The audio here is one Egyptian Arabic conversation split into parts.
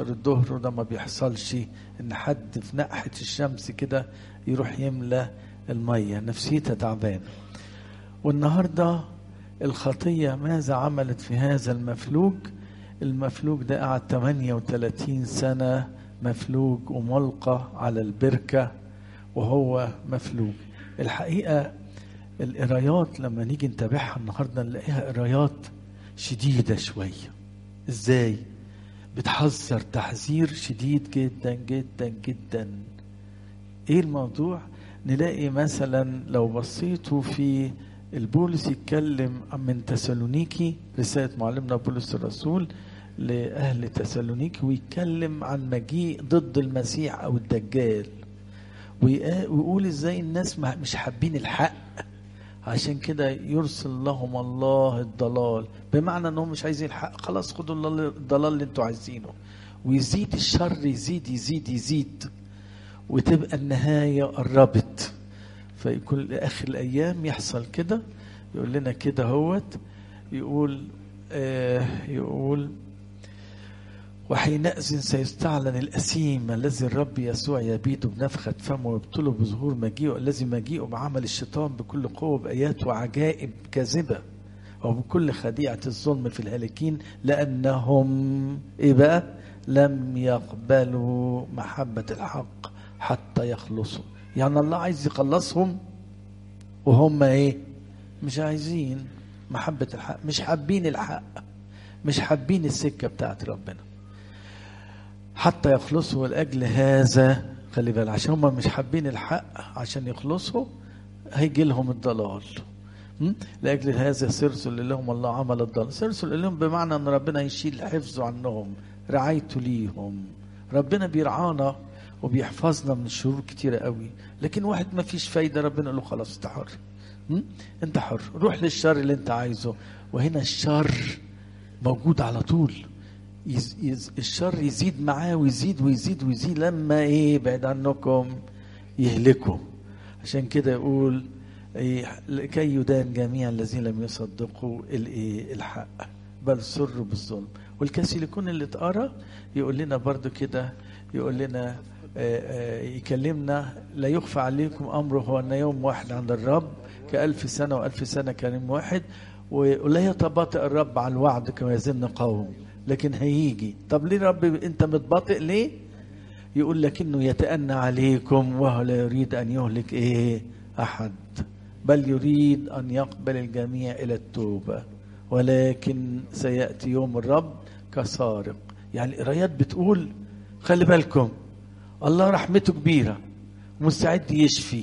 12 الظهر وده ما بيحصلش ان حد في ناحيه الشمس كده يروح يملى الميه نفسيتها تعبانه والنهارده الخطيه ماذا عملت في هذا المفلوج المفلوج ده قعد 38 سنه مفلوج وملقى على البركه وهو مفلوج الحقيقه القرايات لما نيجي نتابعها النهارده نلاقيها قرايات شديده شويه ازاي بتحذر تحذير شديد جدا جدا جدا ايه الموضوع نلاقي مثلا لو بصيتوا في البولس يتكلم من تسالونيكي رسالة معلمنا بولس الرسول لأهل تسالونيكي ويتكلم عن مجيء ضد المسيح أو الدجال ويقول ازاي الناس مش حابين الحق عشان كده يرسل لهم الله الضلال بمعنى انهم مش عايزين الحق خلاص خدوا الضلال اللي انتوا عايزينه ويزيد الشر يزيد يزيد يزيد وتبقى النهاية قربت فيكون آخر الأيام يحصل كده يقول لنا كده هوت يقول آه يقول وحينئذ سيستعلن الأسيم الذي الرب يسوع يبيد بنفخة فمه ويبطله بظهور مجيئه الذي مجيئه بعمل الشيطان بكل قوة بآيات وعجائب كاذبة وبكل خديعة الظلم في الهالكين لأنهم إيه بقى؟ لم يقبلوا محبة الحق حتى يخلصوا يعني الله عايز يخلصهم وهم ايه مش عايزين محبة الحق مش حابين الحق مش حابين السكة بتاعت ربنا حتى يخلصوا لأجل هذا خلي بالك عشان هم مش حابين الحق عشان يخلصوا هيجي لهم الضلال لأجل هذا سرسل لهم الله عمل الضلال سرسل لهم بمعنى أن ربنا يشيل حفظه عنهم رعايته ليهم ربنا بيرعانا وبيحفظنا من الشرور كتيرة قوي لكن واحد ما فيش فايدة ربنا يقول له خلاص انت حر انت حر روح للشر اللي انت عايزه وهنا الشر موجود على طول يز يز الشر يزيد معاه ويزيد ويزيد ويزيد لما ايه بعد عنكم يهلكوا عشان كده يقول إيه لكي يدان جميع الذين لم يصدقوا الايه الحق بل سروا بالظلم والكاثوليكون اللي اتقرا يقول لنا برضو كده يقول لنا يكلمنا لا يخفى عليكم امره هو ان يوم واحد عند الرب كألف سنة وألف سنة كريم واحد ولا يتباطئ الرب على الوعد كما يزن قوم لكن هيجي طب ليه رب انت متباطئ ليه يقول لكنه يتأنى عليكم وهو لا يريد أن يهلك إيه أحد بل يريد أن يقبل الجميع إلى التوبة ولكن سيأتي يوم الرب كسارق يعني القرايات بتقول خلي بالكم الله رحمته كبيرة مستعد يشفي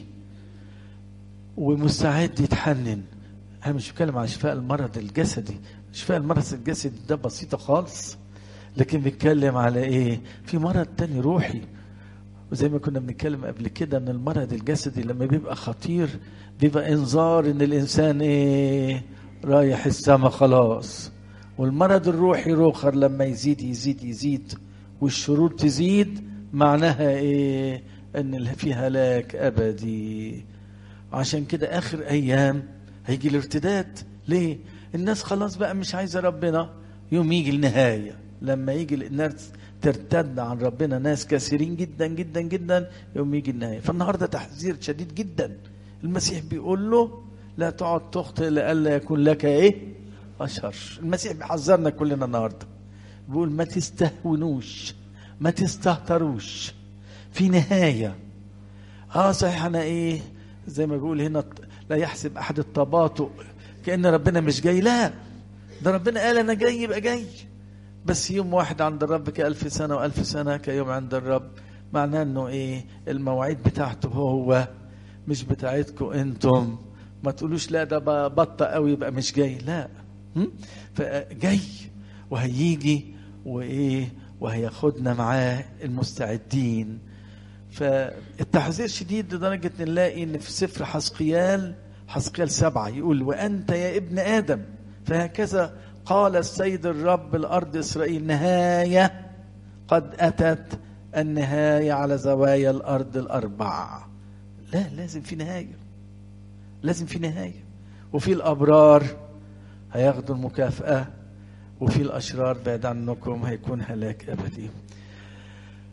ومستعد يتحنن أنا مش بتكلم عن شفاء المرض الجسدي شفاء المرض الجسدي ده بسيطة خالص لكن بيتكلم على ايه في مرض تاني روحي وزي ما كنا بنتكلم قبل كده ان المرض الجسدي لما بيبقى خطير بيبقى انذار ان الانسان ايه رايح السما خلاص والمرض الروحي روخر لما يزيد يزيد يزيد والشرور تزيد معناها ايه ان في هلاك ابدي عشان كده اخر ايام هيجي الارتداد ليه الناس خلاص بقى مش عايزه ربنا يوم يجي النهايه لما يجي الناس ترتد عن ربنا ناس كثيرين جدا جدا جدا يوم يجي النهايه فالنهارده تحذير شديد جدا المسيح بيقول له لا تقعد تخطئ لئلا يكون لك ايه اشهر المسيح بيحذرنا كلنا النهارده بيقول ما تستهونوش ما تستهتروش في نهايه اه صحيح انا ايه زي ما بيقول هنا لا يحسب احد التباطؤ كان ربنا مش جاي لا ده ربنا قال انا جاي يبقى جاي بس يوم واحد عند الرب كألف سنة وألف سنة كيوم عند الرب معناه انه ايه المواعيد بتاعته هو مش بتاعتكم انتم ما تقولوش لا ده بطة قوي يبقى مش جاي لا فجاي وهيجي وايه وهياخدنا معاه المستعدين فالتحذير شديد لدرجة نلاقي ان في سفر حسقيال حسقيال سبعة يقول وأنت يا ابن آدم فهكذا قال السيد الرب الأرض إسرائيل نهاية قد أتت النهاية على زوايا الأرض الأربع لا لازم في نهاية لازم في نهاية وفي الأبرار هياخدوا المكافأة وفي الأشرار بعد عنكم هيكون هلاك أبدي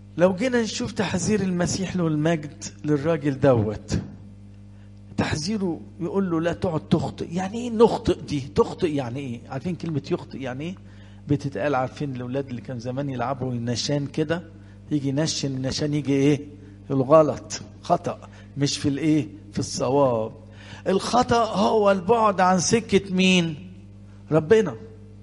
لو جينا نشوف تحذير المسيح له المجد للراجل دوت تحذيره يقول له لا تقعد تخطئ يعني ايه نخطئ دي تخطئ يعني ايه عارفين كلمة يخطئ يعني ايه بتتقال عارفين الاولاد اللي كان زمان يلعبوا النشان كده يجي ينشن النشان يجي ايه الغلط خطأ مش في الايه في الصواب الخطأ هو البعد عن سكة مين ربنا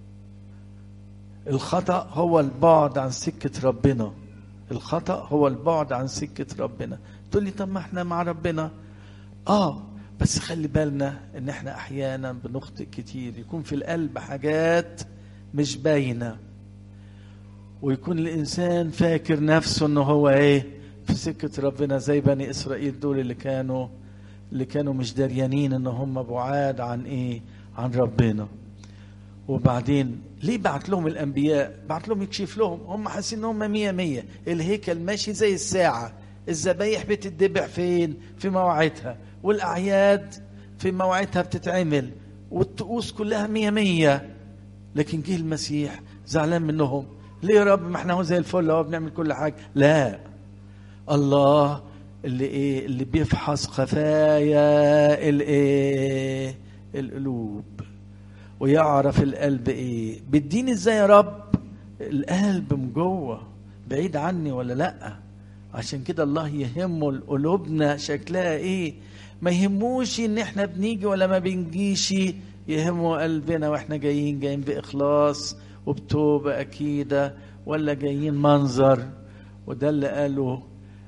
الخطأ هو البعد عن سكة ربنا الخطأ هو البعد عن سكة ربنا تقول لي طب ما احنا مع ربنا اه بس خلي بالنا ان احنا احيانا بنخطئ كتير يكون في القلب حاجات مش باينة ويكون الانسان فاكر نفسه انه هو ايه في سكة ربنا زي بني اسرائيل دول اللي كانوا اللي كانوا مش دريانين ان هم بعاد عن ايه عن ربنا وبعدين ليه بعت لهم الانبياء بعت لهم يكشف لهم هم حاسين ان هم مية مية الهيكل ماشي زي الساعة الذبايح بتتذبح فين في مواعيدها والاعياد في مواعيدها بتتعمل والطقوس كلها مية مية لكن جه المسيح زعلان منهم ليه يا رب ما احنا هو زي الفل اهو بنعمل كل حاجه لا الله اللي ايه اللي بيفحص خفايا الايه القلوب ويعرف القلب ايه بيديني ازاي يا رب القلب من جوه بعيد عني ولا لا عشان كده الله يهمه قلوبنا شكلها ايه ما يهموش ان احنا بنيجي ولا ما بنجيش يهمه قلبنا واحنا جايين جايين باخلاص وبتوبه اكيده ولا جايين منظر وده اللي قاله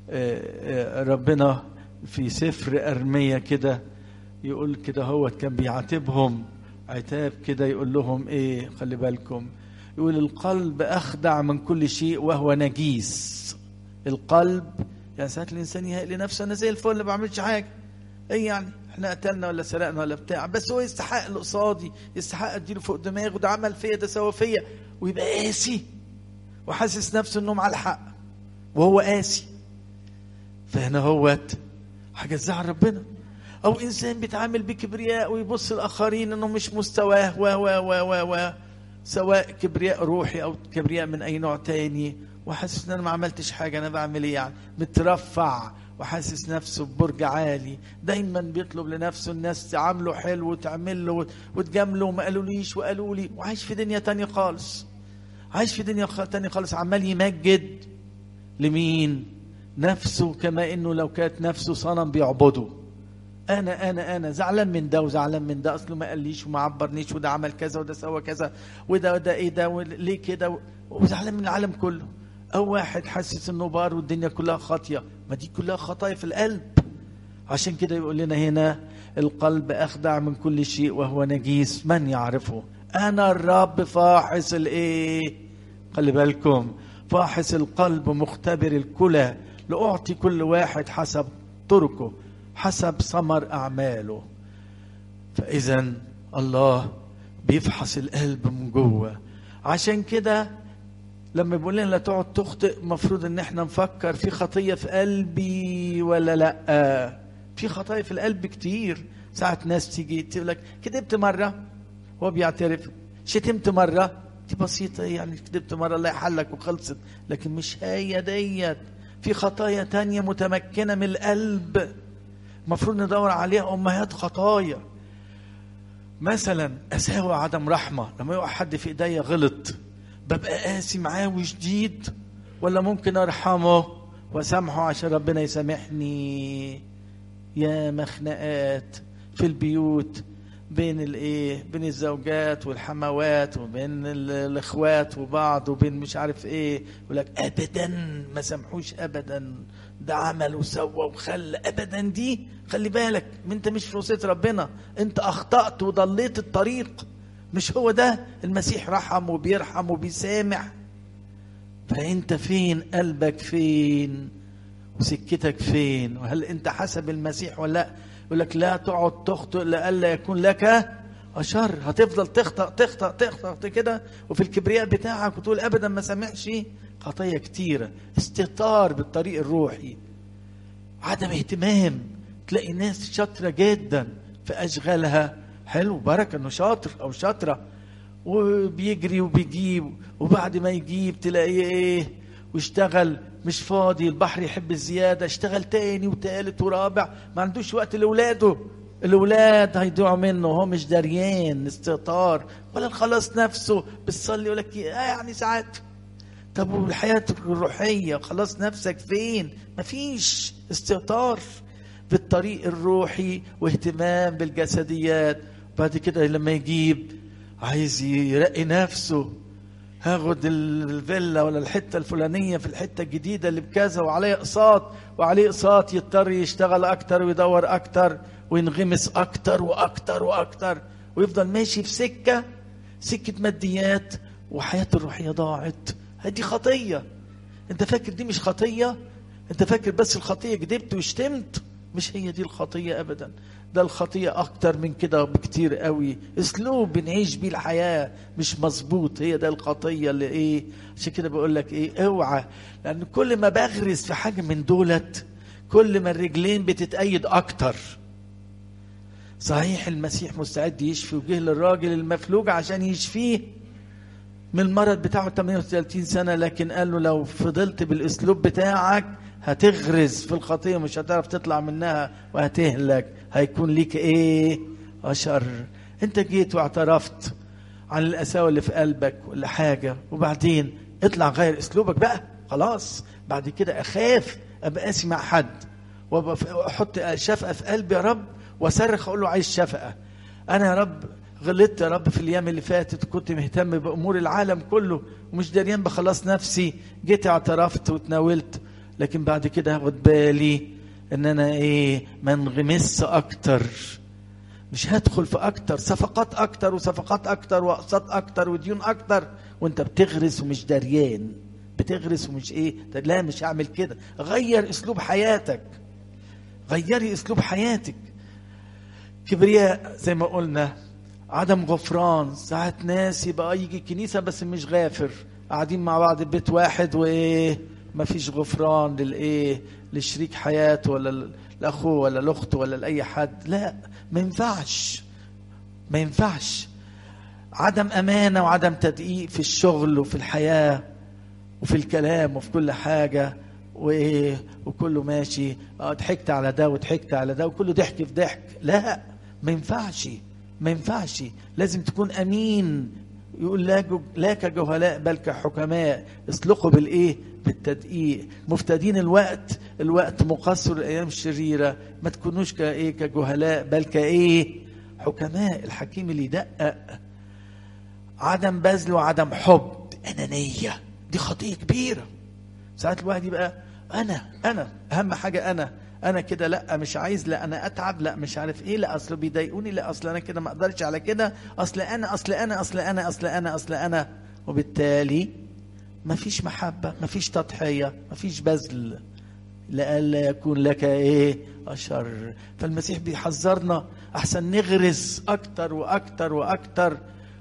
ربنا في سفر ارميه كده يقول كده هو كان بيعاتبهم عتاب كده يقول لهم ايه خلي بالكم يقول القلب اخدع من كل شيء وهو نجيس القلب يعني ساعات الانسان يهيئ لنفسه انا زي الفل ما بعملش حاجه ايه يعني احنا قتلنا ولا سرقنا ولا بتاع بس هو يستحق اللي قصادي يستحق اديله فوق دماغه ده عمل فيا ده سوى فيا ويبقى قاسي وحاسس نفسه انه مع الحق وهو قاسي فهنا هوت حاجه تزعل ربنا او انسان بيتعامل بكبرياء ويبص الاخرين انه مش مستواه و و و و و سواء كبرياء روحي او كبرياء من اي نوع تاني وحاسس ان انا ما عملتش حاجه انا بعمل ايه يعني مترفع وحاسس نفسه ببرج عالي دايما بيطلب لنفسه الناس تعامله حلو وتعمل له وتجامله وما قالوليش وقالوا لي وعايش في دنيا تانية خالص عايش في دنيا تانية خالص عمال يمجد لمين نفسه كما انه لو كانت نفسه صنم بيعبده انا انا انا زعلان من ده وزعلان من ده اصله ما قاليش وما عبرنيش وده عمل كذا وده سوى كذا وده وده ايه ده ليه كده وزعلان من العالم كله او واحد حاسس انه بار والدنيا كلها خاطيه ما دي كلها خطايا في القلب عشان كده يقول لنا هنا القلب اخدع من كل شيء وهو نجيس من يعرفه انا الرب فاحص الايه خلي بالكم فاحص القلب مختبر الكلى لاعطي كل واحد حسب طرقه حسب ثمر اعماله فاذا الله بيفحص القلب من جوه عشان كده لما بيقول لنا لا تقعد تخطئ المفروض ان احنا نفكر في خطيه في قلبي ولا لا في خطايا في القلب كتير ساعة ناس تيجي تقول لك كذبت مرة هو بيعترف شتمت مرة دي بسيطة يعني كذبت مرة الله يحلك وخلصت لكن مش هي ديت في خطايا تانية متمكنة من القلب المفروض ندور عليها أمهات خطايا مثلا أساوي عدم رحمة لما يقع حد في إيديا غلط ببقى قاسي معاه وشديد ولا ممكن ارحمه واسامحه عشان ربنا يسامحني يا مخنقات في البيوت بين الايه بين الزوجات والحموات وبين الاخوات وبعض وبين مش عارف ايه يقول لك ابدا ما سامحوش ابدا ده عمل وسوى وخلى ابدا دي خلي بالك انت مش في وصيه ربنا انت اخطات وضليت الطريق مش هو ده المسيح رحم وبيرحم وبيسامح فانت فين قلبك فين وسكتك فين وهل انت حسب المسيح ولا لا يقول لك لا تقعد تخطئ لئلا يكون لك اشر هتفضل تخطأ تخطأ تخطأ كده وفي الكبرياء بتاعك وتقول ابدا ما سامحش خطايا كتيره استهتار بالطريق الروحي عدم اهتمام تلاقي ناس شاطره جدا في اشغالها حلو بركه انه شاطر او شاطره وبيجري وبيجيب وبعد ما يجيب تلاقيه ايه واشتغل مش فاضي البحر يحب الزيادة اشتغل تاني وتالت ورابع ما عندوش وقت لأولاده الأولاد هيضيعوا منه وهو مش دريان استهتار ولا خلاص نفسه بتصلي يقول لك آه يعني ساعات طب والحياة الروحية خلاص نفسك فين مفيش استهتار بالطريق الروحي واهتمام بالجسديات بعد كده لما يجيب عايز يرقي نفسه هاخد الفيلا ولا الحته الفلانيه في الحته الجديده اللي بكذا وعليه اقساط وعليه اقساط يضطر يشتغل اكتر ويدور اكتر وينغمس اكتر واكتر واكتر ويفضل ماشي في سكه سكه ماديات وحياته الروحيه ضاعت هذه خطيه انت فاكر دي مش خطيه انت فاكر بس الخطيه كدبت وشتمت مش هي دي الخطيه ابدا ده الخطية أكتر من كده بكتير قوي أسلوب بنعيش بيه الحياة مش مظبوط هي ده الخطية اللي إيه عشان كده بقول لك إيه اوعى لأن كل ما بغرس في حاجة من دولت كل ما الرجلين بتتأيد أكتر صحيح المسيح مستعد يشفي وجه للراجل المفلوج عشان يشفيه من المرض بتاعه 38 سنة لكن قال له لو فضلت بالأسلوب بتاعك هتغرز في الخطية مش هتعرف تطلع منها وهتهلك هيكون ليك ايه أشر انت جيت واعترفت عن القساوة اللي في قلبك ولا حاجة وبعدين اطلع غير اسلوبك بقى خلاص بعد كده اخاف ابقى قاسي مع حد واحط شفقة في قلبي يا رب واصرخ اقول له عايز شفقة انا يا رب غلطت يا رب في الايام اللي فاتت كنت مهتم بامور العالم كله ومش دريان بخلاص نفسي جيت اعترفت وتناولت لكن بعد كده هاخد بالي ان انا ايه ما انغمس اكتر مش هدخل في اكتر صفقات اكتر وصفقات اكتر واقساط اكتر وديون اكتر وانت بتغرس ومش دريان بتغرس ومش ايه لا مش هعمل كده غير اسلوب حياتك غيري اسلوب حياتك كبرياء زي ما قلنا عدم غفران ساعات ناس يبقى يجي الكنيسة بس مش غافر قاعدين مع بعض بيت واحد وايه ما فيش غفران للايه لشريك حياته ولا لاخوه ولا لاخته ولا لاي حد لا ما ينفعش ما ينفعش عدم امانه وعدم تدقيق في الشغل وفي الحياه وفي الكلام وفي كل حاجه وايه وكله ماشي اه ضحكت على ده وضحكت على ده وكله ضحك في ضحك لا ما ينفعش ما ينفعش لازم تكون امين يقول لا لا كجهلاء بل كحكماء اسلقوا بالايه بالتدقيق مفتدين الوقت الوقت مقصر الايام الشريره ما تكونوش كايه كجهلاء بل كايه حكماء الحكيم اللي يدقق عدم بذل وعدم حب انانيه دي خطيه كبيره ساعات الواحد يبقى انا انا اهم حاجه انا انا كده لا مش عايز لا انا اتعب لا مش عارف ايه لا اصل بيضايقوني لا اصل انا كده ما اقدرش على كده اصل انا اصل انا اصل انا اصل انا اصل انا وبالتالي ما فيش محبة ما فيش تضحية ما فيش بذل لئلا يكون لك ايه اشر فالمسيح بيحذرنا احسن نغرس اكتر واكتر واكتر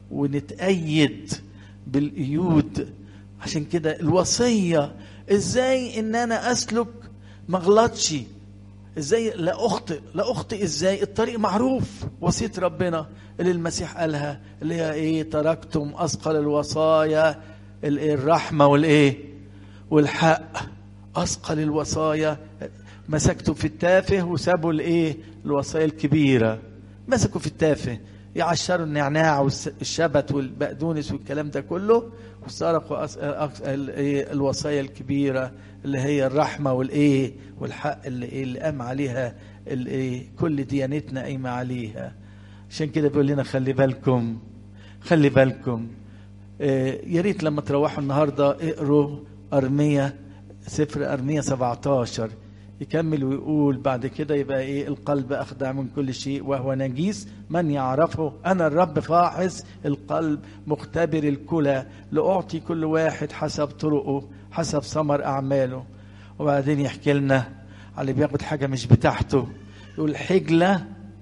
ونتأيد بالقيود عشان كده الوصية ازاي ان انا اسلك ما اغلطش ازاي لا اخطئ لا اخطئ ازاي الطريق معروف وصيه ربنا اللي المسيح قالها اللي هي ايه تركتم اثقل الوصايا الرحمه والايه والحق اثقل الوصايا مسكتوا في التافه وسابوا الايه الوصايا الكبيره مسكوا في التافه يعشروا النعناع والشبت والبقدونس والكلام ده كله وسرقوا الوصايا الكبيره اللي هي الرحمه والايه والحق اللي ايه اللي قام عليها الايه كل ديانتنا قايمه عليها عشان كده بيقول لنا خلي بالكم خلي بالكم إيه يا ريت لما تروحوا النهارده اقروا ارميه سفر ارميه 17 يكمل ويقول بعد كده يبقى ايه القلب اخدع من كل شيء وهو نجيس من يعرفه انا الرب فاحص القلب مختبر الكلى لاعطي كل واحد حسب طرقه حسب ثمر اعماله وبعدين يحكي لنا على اللي بياخد حاجه مش بتاعته يقول حجله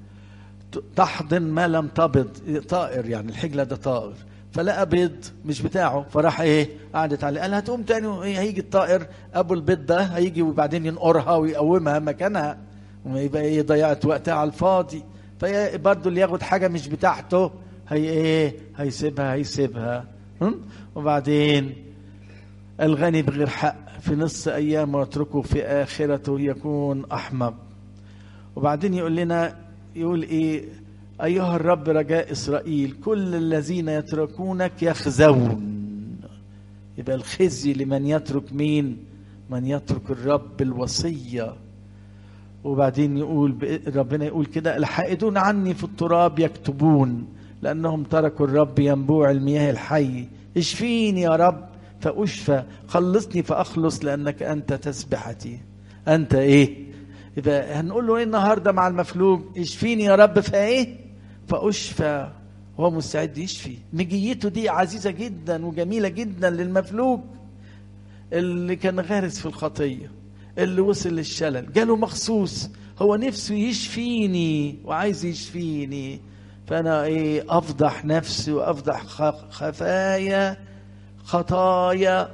تحضن ما لم تبض طائر يعني الحجله ده طائر فلقى بيض مش بتاعه فراح ايه قعدت عليه قال هتقوم تاني ايه هيجي الطائر ابو البيض ده هيجي وبعدين ينقرها ويقومها مكانها ويبقى ايه ضيعت وقتها على الفاضي فبرضه اللي ياخد حاجه مش بتاعته هي ايه هيسيبها هيسيبها وبعدين الغني بغير حق في نص أيام واتركه في آخرته يكون أحمق وبعدين يقول لنا يقول إيه أيها الرب رجاء إسرائيل كل الذين يتركونك يخزون يبقى الخزي لمن يترك مين من يترك الرب الوصية وبعدين يقول ربنا يقول كده الحائدون عني في التراب يكتبون لأنهم تركوا الرب ينبوع المياه الحي اشفيني يا رب فأشفى خلصني فأخلص لأنك أنت تسبحتي أنت إيه يبقى هنقول له إيه النهاردة مع المفلوج اشفيني يا رب فإيه فأشفى هو مستعد يشفي مجيته دي عزيزة جدا وجميلة جدا للمفلوج اللي كان غارس في الخطية اللي وصل للشلل جاله مخصوص هو نفسه يشفيني وعايز يشفيني فأنا إيه أفضح نفسي وأفضح خفايا خطايا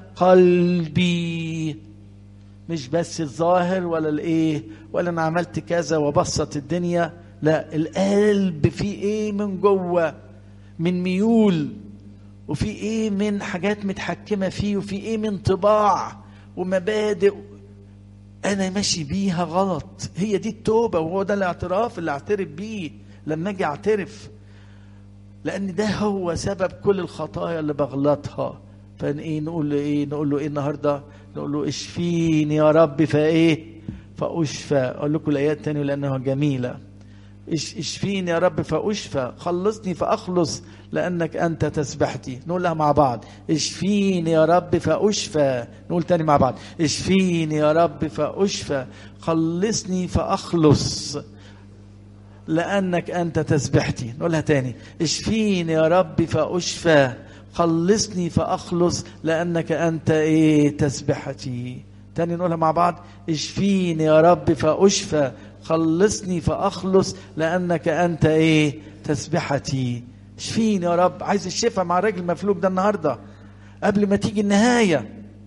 قلبي مش بس الظاهر ولا الايه ولا انا عملت كذا وبسط الدنيا لا القلب فيه ايه من جوه من ميول وفي ايه من حاجات متحكمه فيه وفي ايه من طباع ومبادئ انا ماشي بيها غلط هي دي التوبه وهو ده الاعتراف اللي اعترف بيه لما اجي اعترف لان ده هو سبب كل الخطايا اللي بغلطها فان ايه نقول له ايه نقول له ايه النهارده نقول له اشفيني يا رب فايه فاشفى اقول لكم الايات تاني لانها جميله اشفيني يا رب فاشفى خلصني فاخلص لانك انت تسبحتي نقول لها مع بعض اشفيني يا رب فاشفى نقول تاني مع بعض اشفيني يا رب فاشفى خلصني فاخلص لانك انت تسبحتي نقولها تاني اشفيني يا رب فاشفى خلصني فاخلص لانك انت ايه تسبحتي تاني نقولها مع بعض اشفيني يا رب فاشفى خلصني فاخلص لانك انت ايه تسبحتي اشفيني يا رب عايز الشفاء مع الراجل المفلوج ده النهارده قبل ما تيجي النهايه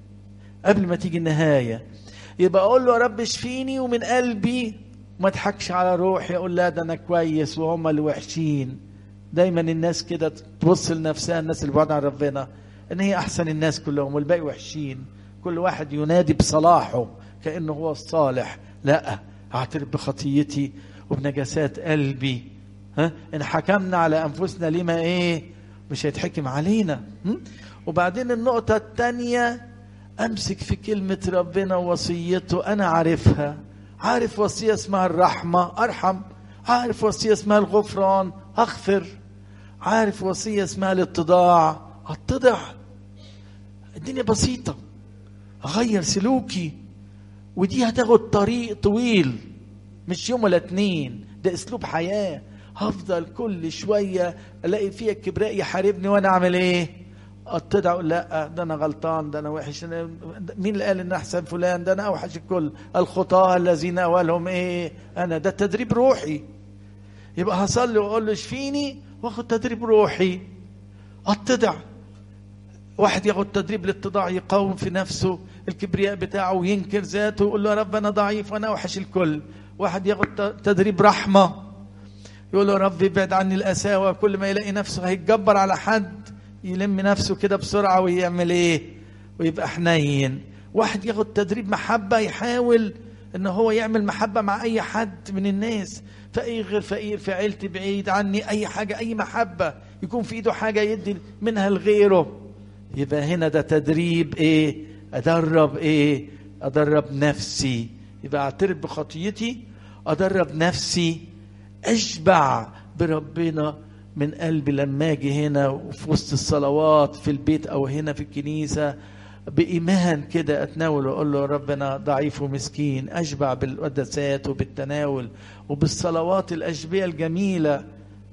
قبل ما تيجي النهايه يبقى اقول له يا رب اشفيني ومن قلبي ما اضحكش على روحي اقول لا ده انا كويس وهم اللي وحشين دايما الناس كده تبص لنفسها الناس اللي بعاد عن ربنا ان هي احسن الناس كلهم والباقي وحشين كل واحد ينادي بصلاحه كانه هو الصالح لا اعترف بخطيتي وبنجاسات قلبي ها ان حكمنا على انفسنا لما ايه مش هيتحكم علينا م? وبعدين النقطة الثانية امسك في كلمة ربنا ووصيته انا عارفها عارف وصية اسمها الرحمة ارحم عارف وصية اسمها الغفران اغفر عارف وصية اسمها الاتضاع اتضع الدنيا بسيطة اغير سلوكي ودي هتاخد طريق طويل مش يوم ولا اتنين ده اسلوب حياة هفضل كل شوية الاقي فيها الكبراء يحاربني وانا اعمل ايه اتضع اقول لا ده انا غلطان ده انا وحش أنا مين اللي قال ان احسن فلان ده انا اوحش الكل الخطاة الذين اولهم ايه انا ده تدريب روحي يبقى هصلي واقول له اشفيني واخد تدريب روحي اتضع واحد ياخد تدريب الاتضاع يقاوم في نفسه الكبرياء بتاعه وينكر ذاته ويقول له يا رب انا ضعيف وانا اوحش الكل واحد ياخد تدريب رحمه يقول له يا رب ابعد عني القساوه كل ما يلاقي نفسه هيتجبر على حد يلم نفسه كده بسرعه ويعمل ايه ويبقى حنين واحد ياخد تدريب محبه يحاول ان هو يعمل محبه مع اي حد من الناس فقير غير فقير في عيلتي بعيد عني اي حاجه اي محبه يكون في ايده حاجه يدي منها لغيره يبقى هنا ده تدريب ايه ادرب ايه ادرب نفسي يبقى اعترف بخطيتي ادرب نفسي اشبع بربنا من قلبي لما اجي هنا وفي وسط الصلوات في البيت او هنا في الكنيسه بايمان كده اتناول واقول له ربنا ضعيف ومسكين اشبع بالقداسات وبالتناول وبالصلوات الاشبيه الجميله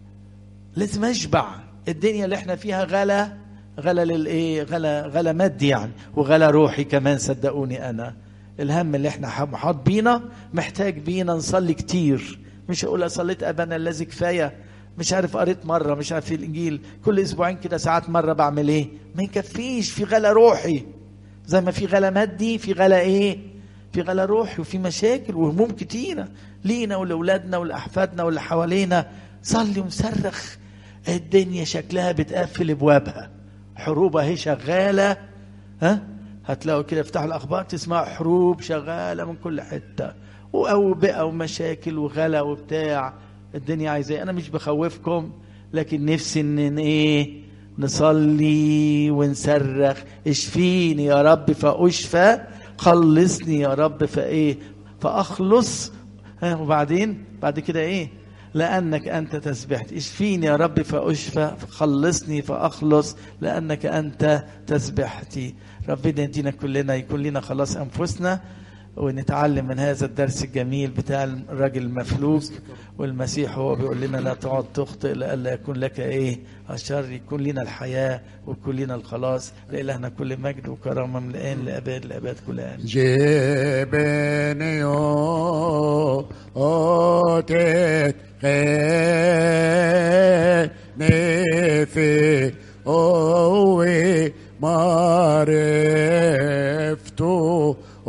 لازم اشبع الدنيا اللي احنا فيها غلا غلا للايه غلا غلا مادي يعني وغلا روحي كمان صدقوني انا الهم اللي احنا محاط بينا محتاج بينا نصلي كتير مش اقول صليت ابانا الذي كفايه مش عارف قريت مره مش عارف في الانجيل كل اسبوعين كده ساعات مره بعمل ايه ما يكفيش في غلا روحي زي ما في غلا مادي في غلا ايه في غلا روحي وفي مشاكل وهموم كتيره لينا ولاولادنا ولاحفادنا واللي حوالينا صلي ومصرخ الدنيا شكلها بتقفل ابوابها حروب اهي شغاله ها هتلاقوا كده افتحوا الاخبار تسمعوا حروب شغاله من كل حته واوبئه ومشاكل وغلا وبتاع الدنيا عايزه إيه؟ انا مش بخوفكم لكن نفسي ان ايه نصلي ونصرخ اشفيني يا رب فاشفى خلصني يا رب فايه فاخلص ها وبعدين بعد كده ايه لانك انت تسبحت اشفيني يا رب فاشفى خلصني فاخلص لانك انت تسبحتي ربنا يدينا كلنا يكون لنا خلاص انفسنا ونتعلم من هذا الدرس الجميل بتاع الراجل المفلوج والمسيح هو بيقول لنا لا تقعد تخطئ لئلا يكون لك ايه الشر يكون لنا الحياه ويكون لنا الخلاص لالهنا كل مجد وكرامه من الان لاباد الاباد كل ان جبني اوتك خيني في اوي ماري